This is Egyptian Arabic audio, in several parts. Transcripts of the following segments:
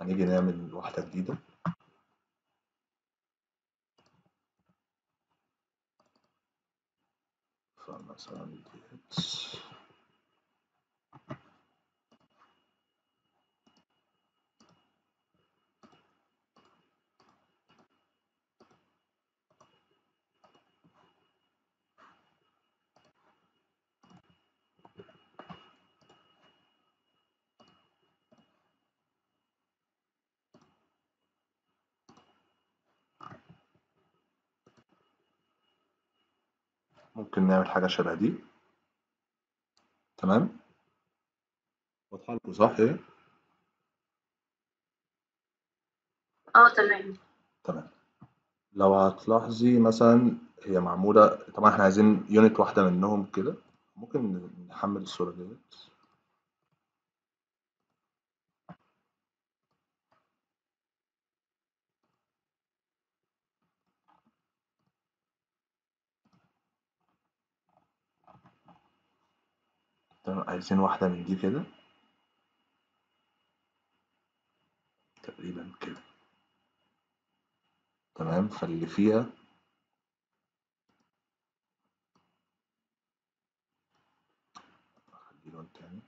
هنيجي نعمل واحدة جديدة فمثلا ديت ممكن نعمل حاجة شبه دي تمام واضحة لكم صح ايه؟ اه تمام تمام لو هتلاحظي مثلا هي معمولة طبعا احنا عايزين يونت واحدة منهم كده ممكن نحمل الصورة ديت تمام عايزين واحدة من دي كده تقريبا كده تمام فاللي فيها أخلي لون تاني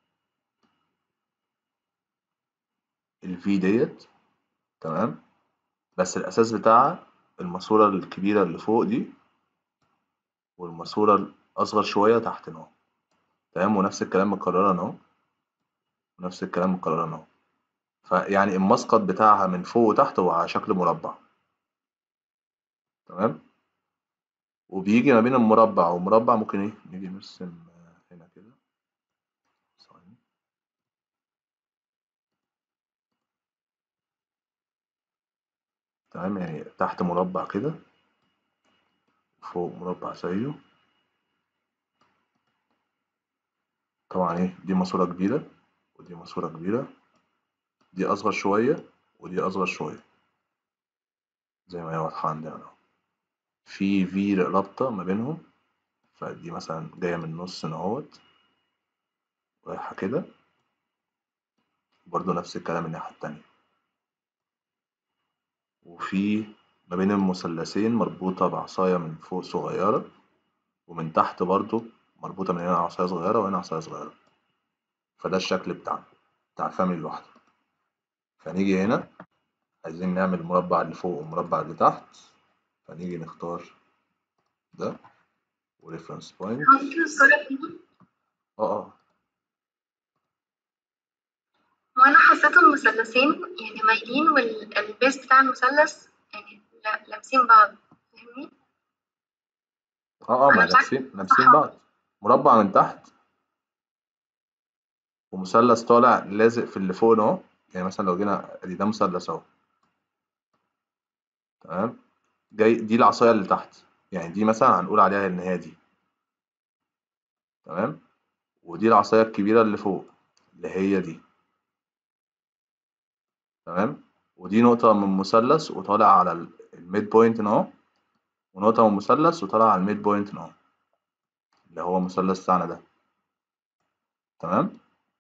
الفي ديت تمام بس الأساس بتاعها الماسورة الكبيرة اللي فوق دي والماسورة الأصغر شوية تحت اهو تمام ونفس الكلام مكررة اهو ونفس الكلام مكررة اهو فيعني المسقط بتاعها من فوق وتحت هو على شكل مربع تمام وبيجي ما بين المربع ومربع ممكن ايه نيجي نرسم هنا كده ثواني تمام يعني تحت مربع كده فوق مربع زيه طبعا ايه دي ماسورة كبيرة ودي ماسورة كبيرة دي أصغر شوية ودي أصغر شوية زي ما هي واضحة عندنا اهو في في رابطة ما بينهم فدي مثلا جاية من النص اهوت رايحة كده برضه نفس الكلام الناحية التانية وفي ما بين المثلثين مربوطة بعصاية من فوق صغيرة ومن تحت برضه مربوطة من هنا عصاية صغيرة وهنا عصاية صغيرة فده الشكل بتاعنا بتاع الفاميلي الواحدة فنيجي هنا عايزين نعمل مربع اللي فوق ومربع اللي تحت فنيجي نختار ده وريفرنس بوينت ممكن الصورة دي اه اه وانا حسيتهم مثلثين يعني مايلين والبيس بتاع المثلث يعني لا- لامسين بعض فاهمني؟ اه اه ما أنا مش عارفة لابسين لابسين بعض مربع من تحت ومثلث طالع لازق في اللي فوق اهو يعني مثلا لو جينا ادي ده مثلث اهو تمام جاي دي العصايه اللي تحت يعني دي مثلا هنقول عليها ان هي دي تمام ودي العصايه الكبيره اللي فوق اللي هي دي تمام ودي نقطه من مثلث وطالع على ال- الميد بوينت اهو ونقطه من مثلث وطالع على الميد بوينت اهو اللي هو المثلث بتاعنا ده تمام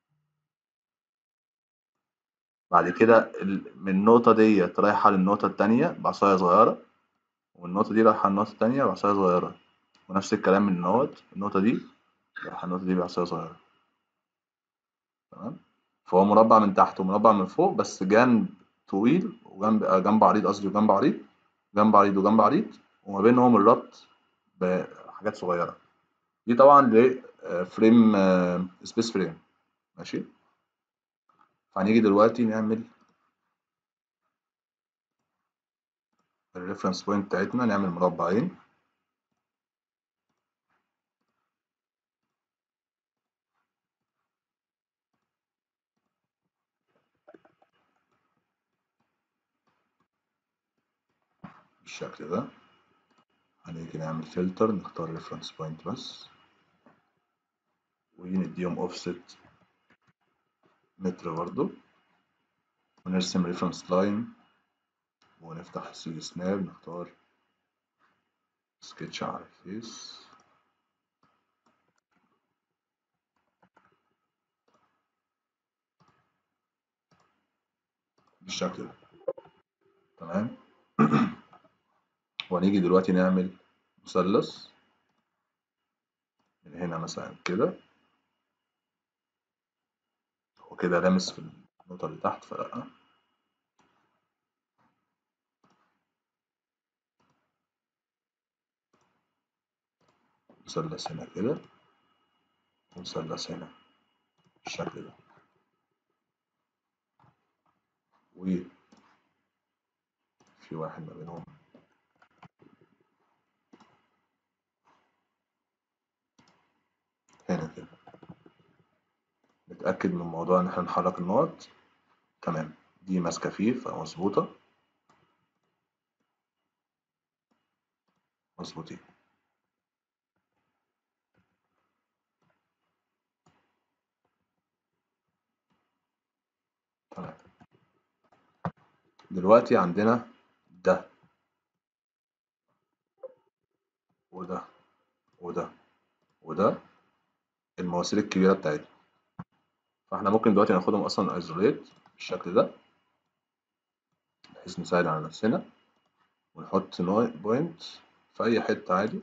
بعد كده ال- من النقطة ديت رايحة للنقطة التانية بعصاية صغيرة والنقطة دي رايحة للنقطة التانية بعصاية صغيرة ونفس الكلام من النقط النقطة دي رايحة النقطة دي بعصاية صغيرة تمام فهو مربع من تحت ومربع من فوق بس جنب طويل وجنب آه، جنب عريض قصدي وجنب عريض جنب عريض وجنب عريض وما بينهم الربط بحاجات صغيرة دي طبعا لفريم سبيس فريم ماشي فهنيجي دلوقتي نعمل الريفرنس بوينت بتاعتنا نعمل مربعين بالشكل ده هنيجي نعمل فلتر نختار ريفرنس بوينت بس ونديهم اوفست متر برضو ونرسم ريفرنس لاين ونفتح سي سناب نختار سكتش على الفيس بالشكل ده تمام وهنيجي دلوقتي نعمل مثلث من هنا مثلا كده هو كده لامس في النقطة اللي تحت فلأ مثلث هنا كده ومثلث هنا بالشكل ده وفي واحد ما بينهم هنا كده نتأكد من موضوع إن احنا نحرك النقط تمام دي ماسكة فيه فمظبوطة مظبوطين تمام دلوقتي عندنا ده وده وده وده المواسير الكبيرة بتاعتنا فاحنا ممكن دلوقتي ناخدهم اصلا ايزوليت بالشكل ده بحيث نساعد على نفسنا ونحط بوينت في اي حتة عادي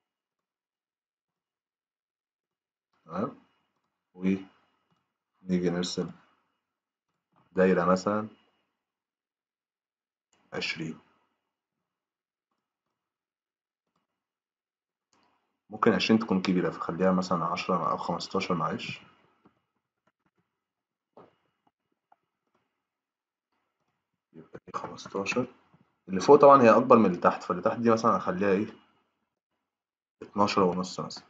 تمام ونيجي نرسم دايرة مثلا عشرين ممكن عشرين تكون كبيرة فخليها مثلا عشرة أو خمستاشر معلش يبقى دي خمستاشر اللي فوق طبعا هي أكبر من اللي تحت فاللي تحت دي مثلا هخليها إيه اتناشر ونص مثلا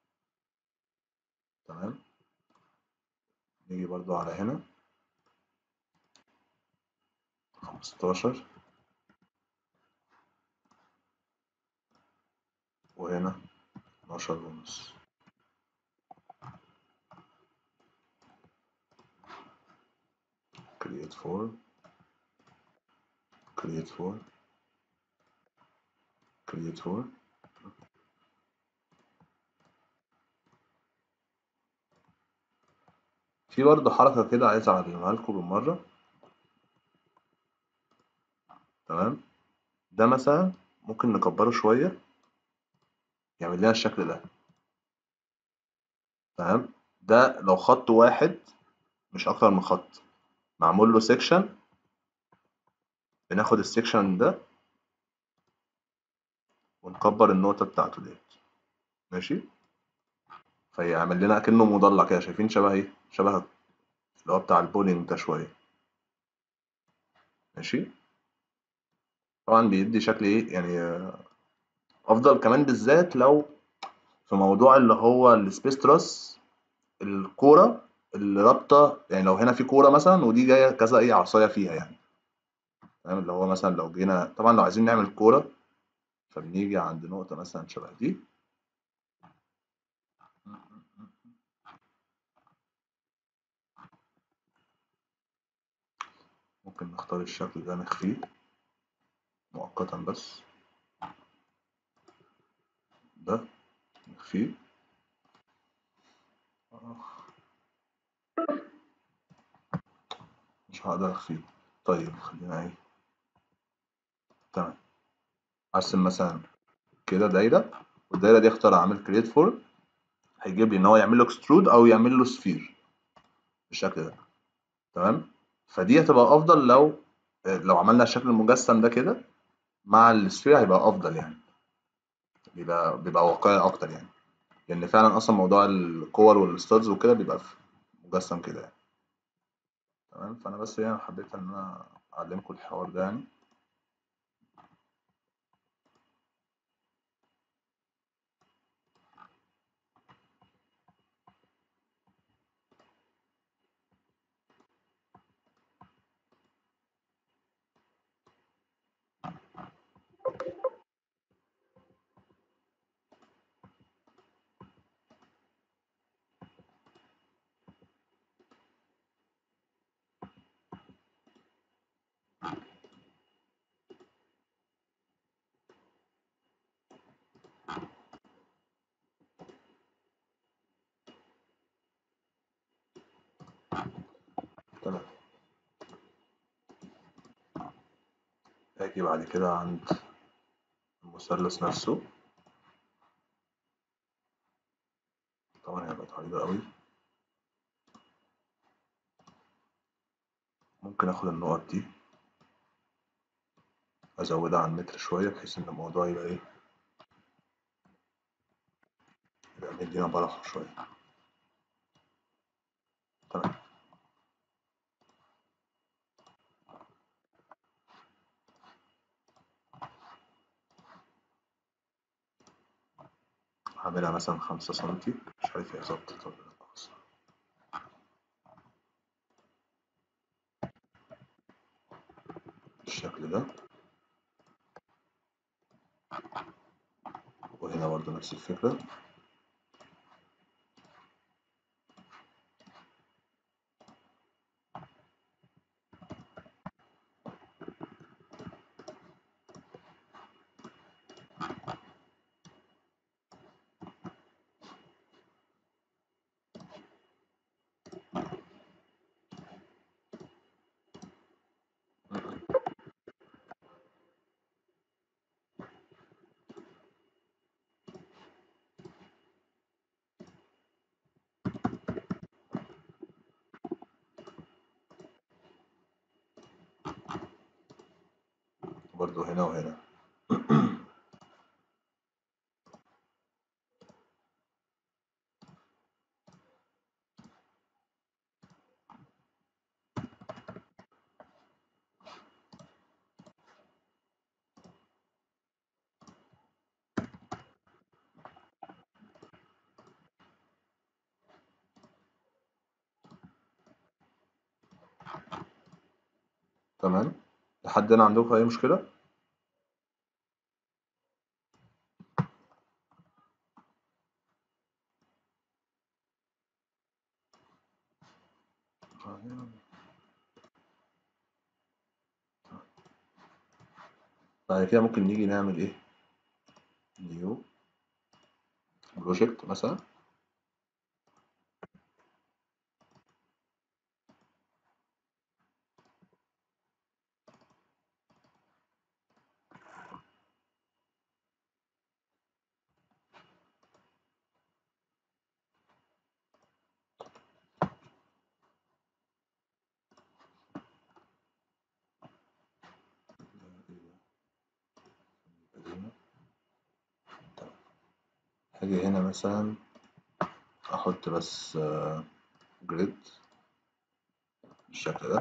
تمام نيجي برضو على هنا خمستاشر وهنا اتناشر ونص create for create for create for في برضه حركة كده عايز أعلمها لكم بالمرة تمام ده مثلا ممكن نكبره شوية يعمل لنا الشكل ده تمام ده لو خط واحد مش أكتر من خط معمول له سيكشن بناخد السيكشن ده ونكبر النقطة بتاعته ديت ماشي فيعمل لنا أكنه مضلع كده شايفين شبه إيه؟ شبه اللي هو بتاع البولينج ده شوية ماشي طبعا بيدي شكل إيه يعني أفضل كمان بالذات لو في موضوع اللي هو السبيس تراس الكورة اللي رابطة يعني لو هنا في كورة مثلا ودي جاية كذا إيه عصاية فيها يعني تمام اللي هو مثلا لو جينا طبعا لو عايزين نعمل كورة فبنيجي عند نقطة مثلا شبه دي ممكن نختار الشكل ده نخفيه مؤقتا بس ده نخفيه مش هقدر اخفيه طيب خلينا ايه تمام ارسم مثلا كده دايرة والدايرة دي اختار اعمل كريت فور هيجيب لي ان هو يعمل له اكسترود او يعمل له سفير بالشكل ده تمام فدي هتبقى افضل لو لو عملنا الشكل المجسم ده كده مع السفير هيبقى افضل يعني بيبقى بيبقى واقعي اكتر يعني لان فعلا اصلا موضوع الكور والستادز وكده بيبقى مجسم كده يعني تمام فانا بس يعني حبيت ان انا اعلمكم الحوار ده يعني أجي بعد كده عند المثلث نفسه طبعا هي بقت عريضة أوي ممكن آخد النقط دي أزودها عن متر شوية بحيث إن الموضوع يبقى إيه يبقى مدينا براحة شوية تمام هعملها مثلا خمسة سنتي مش عارف هي ظبطت ولا لأ أصلا بالشكل ده وهنا برضه نفس الفكرة برضه هنا وهنا تمام لحد هنا عندكم أي مشكلة؟ بعد كده ممكن نيجي نعمل إيه؟ نيو بروجكت مثلا هاجي هنا مثلا أحط بس جريد بالشكل ده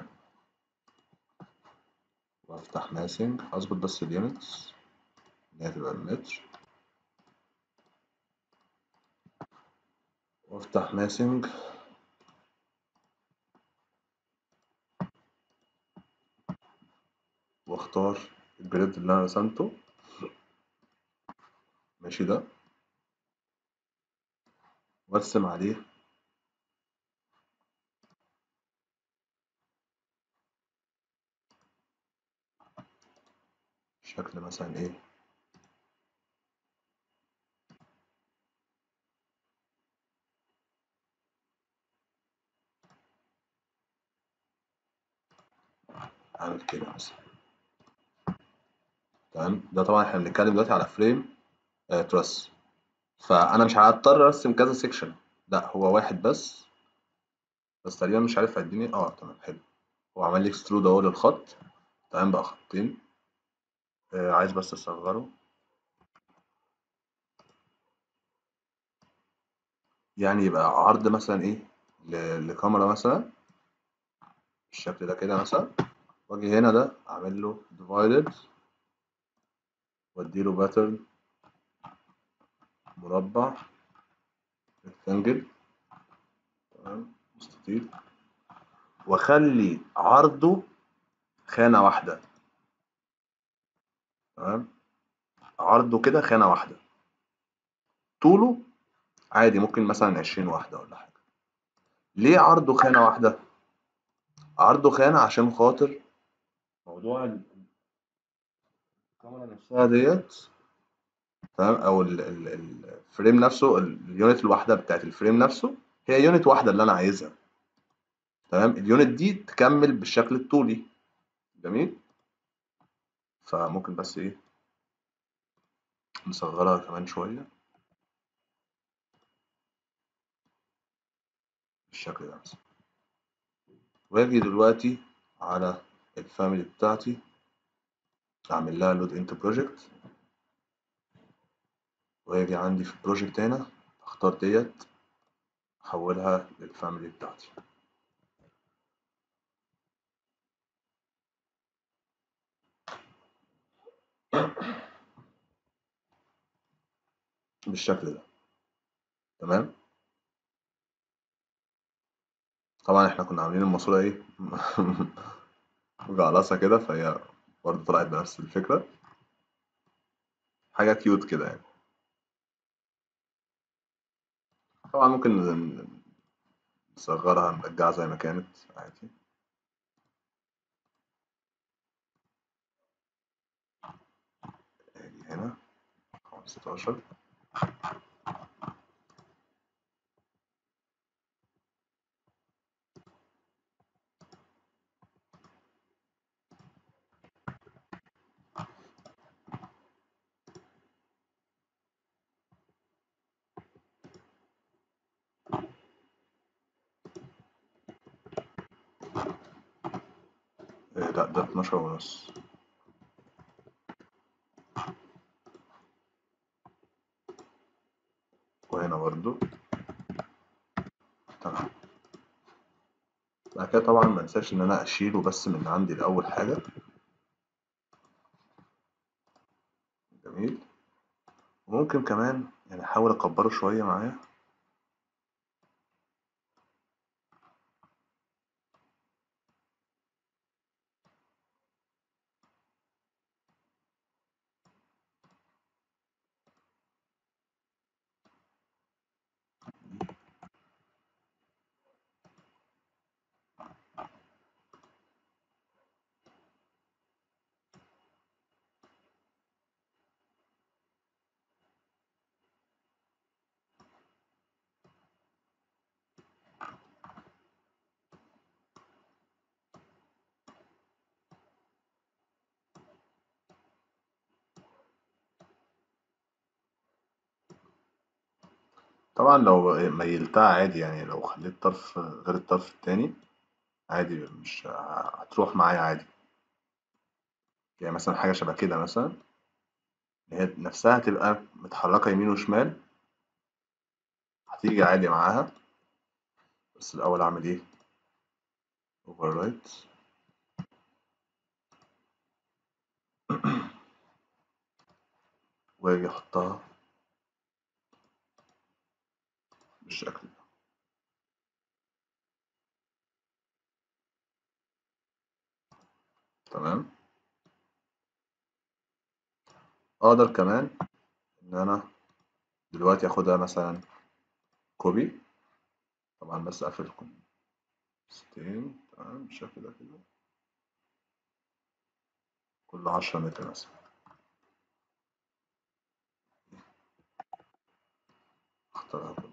وأفتح ماسنج أظبط بس اليونتس إن هي تبقى المتر وأفتح ماسنج وأختار الجريد اللي أنا رسمته ماشي ده وأرسم عليه شكل مثلا إيه أعمل كده مثلا تمام ده طبعا إحنا بنتكلم دلوقتي على فريم آه تراس فأنا مش هضطر أرسم كذا سيكشن لا هو واحد بس بس تقريبا مش عارف هيديني اه تمام حلو هو عمل لي اكسترود اهو للخط تمام بقى خطين آه عايز بس اصغره يعني يبقى عرض مثلا ايه ل- لكاميرا مثلا بالشكل ده كده مثلا واجي هنا ده اعمل له divided واديله باترن مربع rectangle تمام مستطيل واخلي عرضه خانة واحدة تمام عرضه كده خانة واحدة طوله عادي ممكن مثلا عشرين واحدة ولا حاجة ليه عرضه خانة واحدة؟ عرضه خانة عشان خاطر موضوع ال- الكاميرا نفسها ديت تمام او ال- ال- ال- الفريم نفسه ال- اليونت الواحدة بتاعت الفريم نفسه هي يونت واحدة اللي انا عايزها تمام اليونت دي تكمل بالشكل الطولي جميل فممكن بس ايه نصغرها كمان شوية بالشكل ده مثلا واجي دلوقتي على الفاميلي بتاعتي اعمل لها لود انت بروجكت واجي عندي في البروجكت هنا اختار ديت احولها للفاميلي بتاعتي بالشكل ده تمام طبعا احنا كنا عاملين الماسورة ايه مجعلصة كده فهي برضه طلعت بنفس الفكرة حاجة كيوت كده يعني طبعا ممكن نصغرها نرجعها زي ما كانت عادي اجي هنا خمستاشر إيه لا ده اتناشر ونص وهنا برضو تمام بعد كده طبعا ما انساش ان انا اشيله بس من عندي الاول حاجة جميل وممكن كمان يعني احاول اكبره شوية معايا طبعا لو ميلتها عادي يعني لو خليت طرف غير الطرف التاني عادي مش هتروح معايا عادي يعني مثلا حاجة شبه كده مثلا هي نفسها تبقى متحركة يمين وشمال هتيجي عادي معاها بس الأول أعمل إيه overwrite وأجي أحطها بالشكل ده تمام أقدر كمان إن أنا دلوقتي أخدها مثلا كوبي طبعا بس أقفل ستين تمام بالشكل ده كده كل عشرة متر مثلا اختارها